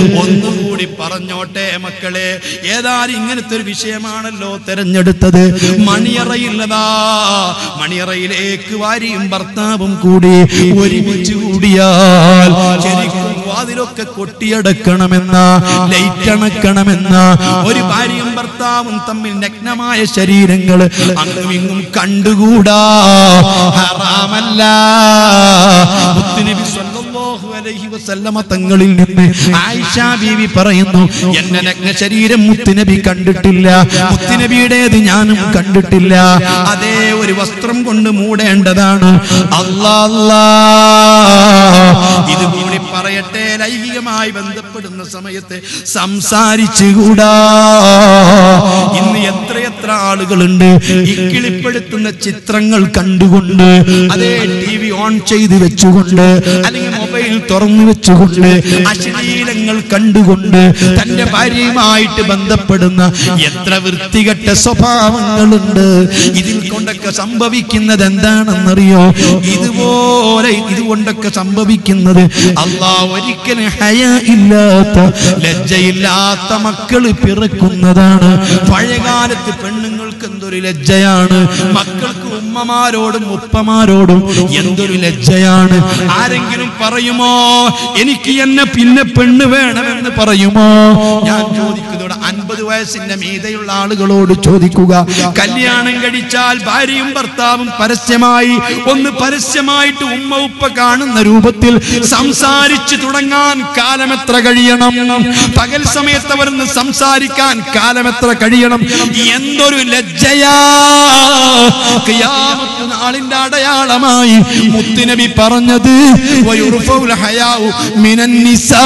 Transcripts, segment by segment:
ഒന്നുകൂടി പറഞ്ഞോട്ടെ മക്കളെ ഏതായാലും ഇങ്ങനത്തെ ഒരു വിഷയമാണല്ലോ തെരഞ്ഞെടുത്തത് മണിയറയില്ലതാ മണിയറയിലേക്ക് ഭാര്യയും ഭർത്താവും കൂടി ഒരുമിച്ച് കൂടിയാൽ ശരിക്കും വാതിലൊക്കെ കൊട്ടിയടക്കണമെന്ന ലൈറ്റ് അണക്കണമെന്ന ഒരു ഭാര്യയും ഭർത്താവും തമ്മിൽ നഗ്നമായ ശരീരങ്ങൾ അങ്ങും ഇങ്ങും കണ്ടുകൂടാ ഹറാമല്ല മുത്തുനബി സ്വല്ലല്ലാഹു അലൈഹി വസല്ലമ തങ്ങളിൽ നിന്ന് ആയിഷ ബീവി പറയുന്നു എന്നെ നഗ്ന ശരീരം മുത്തുനബി കണ്ടിട്ടില്ല മുത്തുനബിയുടേത് ഞാനും കണ്ടിട്ടില്ല അതേ ഒരു വസ്ത്രം കൊണ്ട് മൂടേണ്ടതാണ് അല്ലാ അല്ലാ ഇത് കൂടി പറയട്ടെ ലൈംഗികമായി ബന്ധപ്പെടുന്ന സമയത്ത് സംസാരിച്ചുകൂടാ ഇന്ന് എത്രയെത്ര ആളുകളുണ്ട് ഇക്കിളിപ്പെടുത്തുന്ന ചിത്രങ്ങൾ കണ്ടുകൊണ്ട് അതേ ടി വി ഓൺ ചെയ്ത് വെച്ചുകൊണ്ട് അല്ലെങ്കിൽ മൊബൈൽ തുറന്നു വെച്ചുകൊണ്ട് അശ്ലീലങ്ങൾ കണ്ടുകൊണ്ട് തന്റെ ഭാര്യയുമായിട്ട് ബന്ധപ്പെടുന്ന എത്ര വൃത്തികെട്ട സ്വഭാവങ്ങളുണ്ട് ഇതിൽ കൊണ്ടൊക്കെ സംഭവിക്കുന്നത് എന്താണെന്നറിയോ ഇതുപോലെ ഇതുകൊണ്ടൊക്കെ സംഭവിക്കുന്നത് അള്ളാ ഒരിക്കലും ഹയ ഇല്ലാത്ത ലജ്ജയില്ലാത്ത മക്കള് പിറക്കുന്നതാണ് പഴയകാലത്ത് പെണ്ണുങ്ങൾക്ക് എന്തൊരു ലജ്ജയാണ് മക്കൾക്ക് ഉമ്മമാരോടും ഉപ്പമാരോടും എന്തൊരു ലജ്ജയാണ് ആരെങ്കിലും പറയുമോ എനിക്ക് എന്നെ പിന്നെ പെണ്ണ് വേണമെന്ന് പറയുമോ ഞാൻ ചോദിക്കുന്നതോടെ അൻപത് വയസ്സിന്റെ മീതയുള്ള ആളുകളോട് ചോദിക്കുക കല്യാണം കഴിച്ചാൽ ഭാര്യയും ഭർത്താവും പരസ്യമായി ഒന്ന് പരസ്യമായിട്ട് ഉമ്മ ഉപ്പ കാണുന്ന രൂപത്തിൽ സംസാരിച്ചു തുടങ്ങാൻ കാലമെത്ര കഴിയണം പകൽ സമയത്ത് അവരൊന്ന് സംസാരിക്കാൻ കാലമെത്ര കഴിയണം എന്തൊരു ലജ്ജയാ ഖിയാമത്ത് നാളിന്റെ അടയാളമായി മുത്തുനബി പറഞ്ഞത് വയുർഫൗൽ ഹയാഉ മിനൻ നിസാ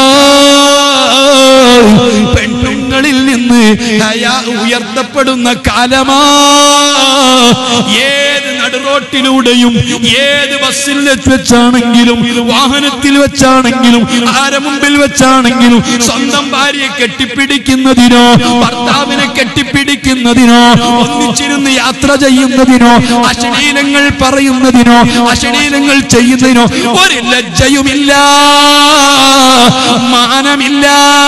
പെണ്ണുങ്ങളിൽ നിന്ന് ഹയാ ഉയർത്തപ്പെടുന്ന കാലമാ ഏത് നടുറോട്ടിലൂടെയും ഏത് ബസ്സിൽ വെച്ചാണെങ്കിലും വാഹനത്തിൽ വെച്ചാണെങ്കിലും ആരെ മുമ്പിൽ വെച്ചാണെങ്കിലും സ്വന്തം ഭാര്യയെ കെട്ടിപ്പിടിക്കുന്നതിനോ ഭർത്താവിനെ കെട്ടിപ്പിടിക്കുന്നതിനോ ഒന്നിച്ചിരുന്ന് യാത്ര ചെയ്യുന്നതിനോ അശ്ലീലങ്ങൾ പറയുന്നതിനോ അശ്ലീലങ്ങൾ ചെയ്യുന്നതിനോ ഒരു ലജ്ജയുമില്ല മാനമില്ല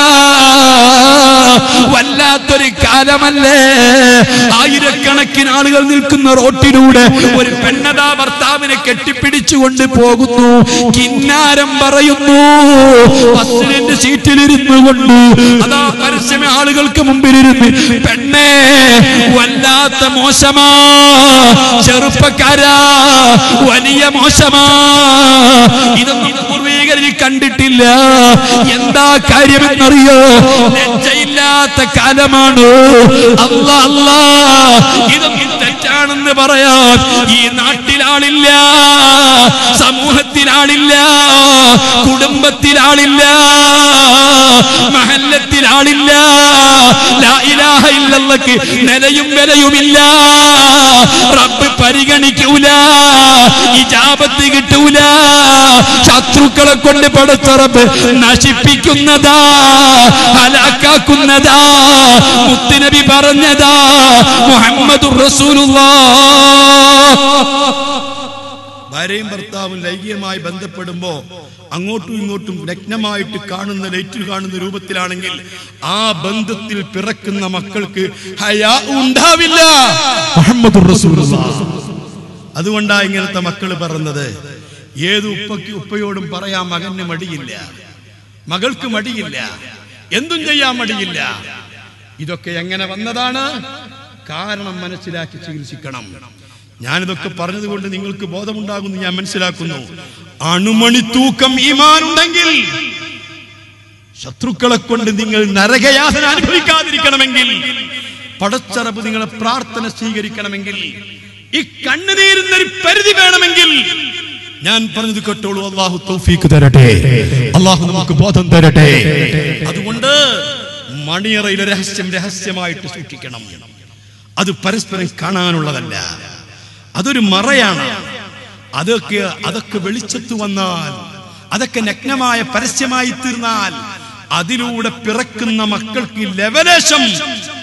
വല്ലാത്തൊരു കാലമല്ലേ ആയിരക്കണക്കിന് ആളുകൾ നിൽക്കുന്ന റോട്ടിലൂടെ ഒരു പെണ്ണതാ ഭർത്താവിനെ കെട്ടിപ്പിടിച്ചുകൊണ്ട് പോകുന്നു കിന്നാരം പറയുന്നു ബസ്സിന്റെ സീറ്റിലിരുന്നു കൊണ്ട് അതാ പരസ്യമ ആളുകൾക്ക് മുമ്പിലിരുന്ന് പെണ്ണേ വല്ലാത്ത മോശമാ ചെറുപ്പക്കാരാ വലിയ മോശമാ ഇതൊന്നും പൂർവീകരിൽ കണ്ടിട്ടില്ല എന്താ കാര്യമെന്നറിയോ ലജ്ജയില്ലാത്ത കാലമാണ് അല്ല അല്ല ഇതൊന്നും തെറ്റാണെന്ന് പറയാൻ ഈ നാട്ടിലാളില്ല സമൂഹത്തിലാളില്ല കുടുംബത്തിലാളില്ല മഹല്ലത്തിലാളില്ല ലാ ഇലാഹ ഇല്ലല്ലക്ക് നിലയും വിലയുമില്ല റബ്ബ് പരിഗണിക്കൂല ഇജാബത്ത് കിട്ടൂല ശത്രുക്കളെ കൊണ്ട് പടച്ച റബ്ബ് നശിപ്പിക്കുന്നതാ ഹലാക്കാക്കുന്നതാ മുത്തുനബി പറഞ്ഞതാ മുഹമ്മദുർ ഭാര്യയും ഭർത്താവും ലൈംഗികമായി ബന്ധപ്പെടുമ്പോ അങ്ങോട്ടും ഇങ്ങോട്ടും നഗ്നമായിട്ട് കാണുന്ന ലൈറ്റിൽ കാണുന്ന രൂപത്തിലാണെങ്കിൽ ആ ബന്ധത്തിൽ പിറക്കുന്ന മക്കൾക്ക് ഹയാ ഉണ്ടാവില്ല മുഹമ്മദുർ റസൂലുള്ളാഹ് അതുകൊണ്ടാ ഇങ്ങനത്തെ മക്കള് പറഞ്ഞത് ഏത് ഉപ്പയ്ക്ക് ഉപ്പയോടും പറയാൻ മകന് മടിയില്ല മകൾക്ക് മടിയില്ല എന്തും ചെയ്യാൻ മടിയില്ല ഇതൊക്കെ എങ്ങനെ വന്നതാണ് കാരണം മനസ്സിലാക്കി ചികിത്സിക്കണം ഞാനിതൊക്കെ പറഞ്ഞതുകൊണ്ട് നിങ്ങൾക്ക് ബോധമുണ്ടാകുന്നു ഞാൻ മനസ്സിലാക്കുന്നു അണുമണി തൂക്കം ഈമാനുണ്ടെങ്കിൽ ശത്രുക്കളെ കൊണ്ട് നിങ്ങൾ നരകയാതന അനുഭവിക്കാതിരിക്കണമെങ്കിൽ പടച്ചറപ്പ് നിങ്ങളെ പ്രാർത്ഥന സ്വീകരിക്കണമെങ്കിൽ ഈ കണ്ണുനീരുന്ന ഒരു പരിധി വേണമെങ്കിൽ ഞാൻ പറഞ്ഞത് കേട്ടോളൂ അള്ളാഹു തൗഫീക്ക് തരട്ടെ അള്ളാഹു നമുക്ക് ബോധം തരട്ടെ അതുകൊണ്ട് മണിയറയിലെ രഹസ്യം രഹസ്യമായിട്ട് സൂക്ഷിക്കണം അത് പരസ്പരം കാണാനുള്ളതല്ല അതൊരു മറയാണ് അതൊക്കെ അതൊക്കെ വെളിച്ചത്ത് വന്നാൽ അതൊക്കെ നഗ്നമായ പരസ്യമായി തീർന്നാൽ അതിലൂടെ പിറക്കുന്ന മക്കൾക്ക് ലവലേശം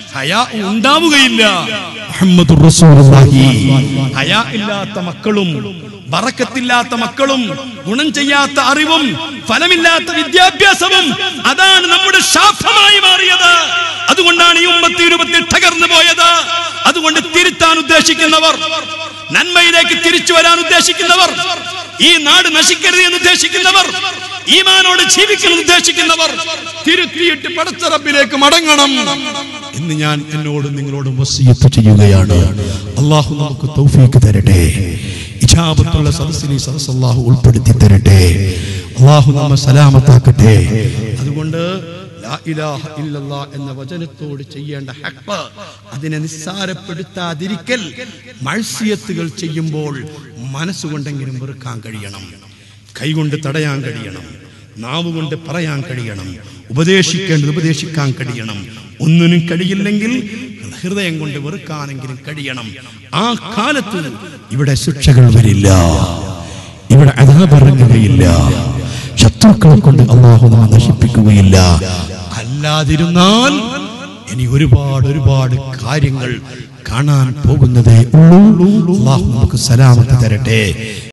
ഹയാ ഉണ്ടാവുകയില്ല മുഹമ്മദുർ റസൂലുള്ളാഹി ഹയാ ഇല്ലാത്ത മക്കളും ബറക്കത്തില്ലാത്ത മക്കളും ഗുണം ചെയ്യാത്ത അറിവും ഫലമില്ലാത്ത വിദ്യാഭ്യാസവും അതാണ് നമ്മുടെ ശാപമായി മാറിയത് അതുകൊണ്ടാണ് ഈ ഉമ്മത്തി രൂപത്തിൽ തകർന്നു പോയത് അതുകൊണ്ട് തിരുത്താൻ ഉദ്ദേശിക്കുന്നവർ നന്മയിലേക്ക് തിരിച്ചു വരാൻ ഉദ്ദേശിക്കുന്നവർ ഈ നാട് നശിക്കരുത് എന്ന് ഉദ്ദേശിക്കുന്നവർ ഈമാനോട് ജീവിക്കാൻ ഉദ്ദേശിക്കുന്നവർ തിരുത്തിയിട്ട് പടച്ച റബ്ബിലേക്ക് മടങ്ങണം എന്ന് ഞാൻ എന്നോടും നിങ്ങളോടും വസിയത്ത് ചെയ്യുകയാണ് അള്ളാഹു നമുക്ക് തൗഫീക്ക് തരട്ടെ ഇജാബത്തുള്ള സദസ്സിനെ സദസ് അള്ളാഹു ഉൾപ്പെടുത്തി തരട്ടെ അള്ളാഹു നമ്മെ സലാമത്താക്കട്ടെ അതുകൊണ്ട് ലാ ഇലാഹ ഇല്ലല്ലാ എന്ന വചനത്തോട് ചെയ്യേണ്ട ഹക്ക് അതിനെ നിസ്സാരപ്പെടുത്താതിരിക്കൽ മത്സ്യത്തുകൾ ചെയ്യുമ്പോൾ മനസ്സുകൊണ്ടെങ്കിലും വെറുക്കാൻ കഴിയണം കൈകൊണ്ട് തടയാൻ കഴിയണം നാവ് കൊണ്ട് പറയാൻ കഴിയണം ഉപദേശിക്കേണ്ടത് ഉപദേശിക്കാൻ കഴിയണം ഒന്നിനും കഴിയില്ലെങ്കിൽ ഹൃദയം കൊണ്ട് വെറുക്കാനെങ്കിലും കഴിയണം ആ കാലത്ത് ഇവിടെ ശിക്ഷകൾ വരില്ല ഇവിടെ അതാപറങ്ങുകയില്ല ശത്രുക്കളെ കൊണ്ട് അള്ളാഹു നമ്മെ നശിപ്പിക്കുകയില്ല അല്ലാതിരുന്നാൽ ഇനി ഒരുപാട് ഒരുപാട് കാര്യങ്ങൾ കാണാൻ പോകുന്നതേ ഉള്ളൂ അള്ളാഹു നമുക്ക് സലാമത്ത് തരട്ടെ